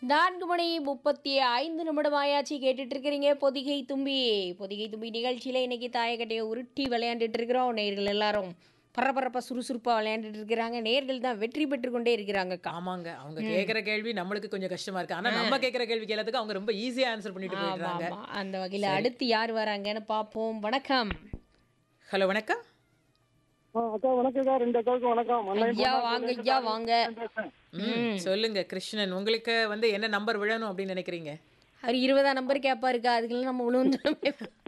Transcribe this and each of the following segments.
நான்கு மணி முப்பத்தி ஐந்து நிமிடம் ஆயாச்சு கேட்டுட்டு இருக்கிறீங்க பொதிகை தும்பி பொதிகை தும்பி நிகழ்ச்சியில் இன்னைக்கு தாயக்கட்டையை உருட்டி விளையாண்டுட்டு இருக்கிறோம் நேர்கள் எல்லாரும் பரபரப்பாக சுறுசுறுப்பாக விளையாண்டுட்டு இருக்கிறாங்க நேர்கள் தான் வெற்றி பெற்று கொண்டே இருக்கிறாங்கக்கா ஆமாங்க அவங்க கேக்குற கேள்வி நம்மளுக்கு கொஞ்சம் கஷ்டமா இருக்கு ஆனா நம்ம கேக்குற கேள்விக்கு எல்லாத்துக்கும் அவங்க ரொம்ப ஈஸியா ஆன்சர் பண்ணிட்டு ஆமா போயிடுறாங்க ஆமா அந்த வகையில் அடுத்து யார் வராங்கன்னு பார்ப்போம் வணக்கம் ஹலோ வணக்கம் ஆ, அக்கா வணக்கம்க்கா ரெண்டு அக்காவுக்கும் வணக்கம் மண்ணை ஐயா பொண்ணா வாங்க சொல்லிட்டு ஐயா நான் வாங்க பேசுறேன். ம், சொல்லுங்க கிருஷ்ணன் உங்களுக்கு வந்து என்ன நம்பர் விழணும் அப்படின்னு நினைக்கிறீங்க அவர் இருபதாம் நம்பர் கேட்பாருக்கா அதுக்கெல்லாம் நம்ம உணவு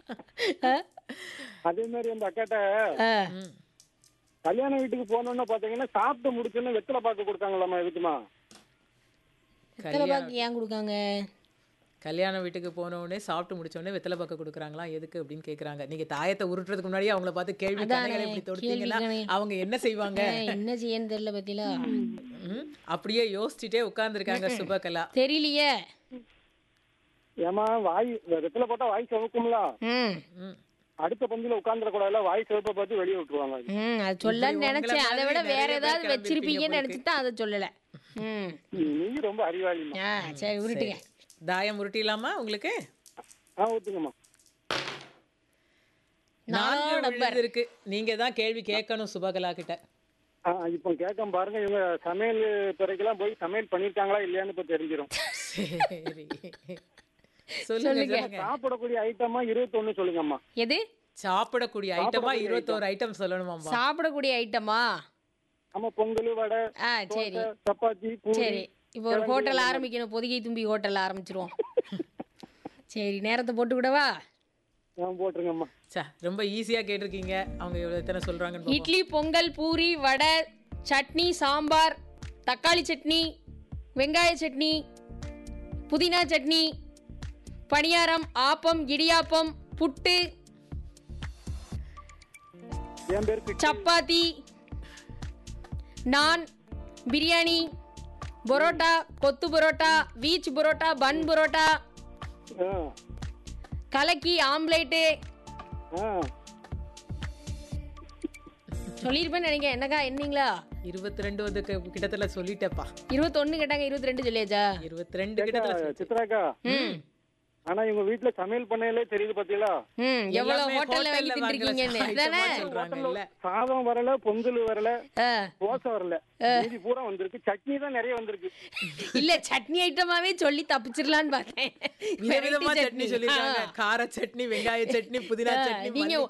அதே மாதிரி அந்த அக்காட்ட ம். கல்யாண வீட்டுக்கு போனோம்னு பாத்தீங்கன்னா சாப்பிட்டு முடிச்சோன்னு வெத்தலை பாக்கு கொடுத்தாங்களாம்மா எதுக்குமா எத்தனை பாக்கு ஏன் கொடுக்காங்க கல்யாண வீட்டுக்கு போன உடனே சாப்பிட்டு முடிச்ச உடனே வெத்தலை பாக்க கொடுக்குறாங்களா எதுக்கு அப்படின்னு கேக்குறாங்க நீங்க தாயத்தை உருட்டுறதுக்கு முன்னாடியே அவங்கள பார்த்து கேள்வி அதானே, கணைகளை இப்படி தொடுத்தீங்கன்னா கேள்வி அவங்க என்ன செய்வாங்க ஏன், என்ன செய்யன்னு தெரியல பத்திலா ம், அப்படியே யோசிச்சுட்டே உட்கார்ந்துருக்காங்க சுபகலா தெரியலையே ஏமா வாய் வெத்தலை போட்டா வாய் சிவக்கும்ல ம் ம். அடுத்த பந்தில உட்கார்ந்துட கூடாதுல வாய் சிவப்பை பார்த்து வெளியே விட்டுருவாங்க ம் அது சொல்லன்னு உங்களை நினைச்சேன் அதை விட மாதிரி வேற நிறைய பேர் ஏதாவது கிளம்பியிருப்பீங்க வச்சிருப்பீங்கன்னு போல நினைச்சு தான் அதை சொல்லல ம் நீ ரொம்ப அறிவாளிமா ஆ சரி உருட்டுங்க தாயம் உருட்டிடலாமா உங்களுக்கு ஆ ஊத்துங்கம்மா நாலாம் நான்கு நம்பர் விழுது இருக்கு நீங்க தான் கேள்வி கேட்கணும் சுபகலா கிட்ட ஆ, இப்போ கேட்க பாருங்க இவங்க சமையல் துறைக்கெல்லாம் போய் சமையல் பண்ணிருக்காங்களா இல்லையான்னு இப்ப தெரிஞ்சிடும் சரி சொல்லுங்க சொல்லுங்க சாப்பிடக்கூடிய ஐட்டமா இருபத்தொன்னு சொல்லுங்கம்மா எது சாப்பிடக்கூடிய ஐட்டமா இருபத்தோரு ஐட்டம் சொல்லணுமாம்பா சாப்பிடக்கூடிய ஐட்டமா ஆமா பொங்கல் வடை ஆ சரி தோசை, சப்பாத்தி பூரி சரி இப்போ ஒரு ஹோட்டல் ஆரம்பிக்கணும் பொதிகை தும்பி ஹோட்டல் ஆரம்பிச்சிருவோம் சரி நேரத்தை போட்டு விடவா ஆ, போட்டுருங்கம்மா சே ரொம்ப ஈஸியா கேட்டிருக்கீங்க அவங்க எவ்வளவு எத்தனை சொல்றாங்கன்னு பார்ப்போம். இட்லி பொங்கல் பூரி வடை சட்னி சாம்பார் தக்காளி சட்னி வெங்காய சட்னி புதினா சட்னி பணியாரம் ஆப்பம் இடியாப்பம் புட்டு என் பேர் பிச்சு. சப்பாத்தி நான் பிரியாணி பரோட்டா கொத்து பரோட்டா வீச் பரோட்டா பன் பரோட்டா ஆ, கலக்கி ஆம்லேட்டு ஆ. சொல்லியிருப்பேன்னு நினைக்கிறேன் என்னக்கா என்னீங்களா இருபத்தி ரெண்டு வந்து க- கிட்டத்தட்ட சொல்லிட்டேப்பா இருபத்தொன்னு கேட்டாங்க இருபத்தி ரெண்டு சொல்லியாச்சா இருபத்தி ரெண்டு கிட்டத்தட்ட அக்கா, சித்ராக்கா ம் ஆனா இவங்க வீட்டுல சமையல் பண்ணையிலே தெரியுது பாத்தீங்களா ம் எவ்வளவு எல்லாமே ஹோட்டல்ல வாங்கி ஹோட்டல்ல வாங்குற தின்றுருக்கீங்கன்னு item தானே ஆ சொல்றாங்கல்ல சாதம் வரல பொங்கல் வரல ஆ. தோசை வரல மீதி பூரா வந்திருக்கு சட்னி தான் நிறைய வந்திருக்கு இல்ல சட்னி ஐட்டமாவே சொல்லி தப்பிச்சிடலான்னு பார்த்தேன் விதவிதமா Variety சட்னி சொல்லிருக்காங்க ஆ. கார சட்னி வெங்காய சட்னி புதினா ஆ, சட்னி நீங்க மல்லி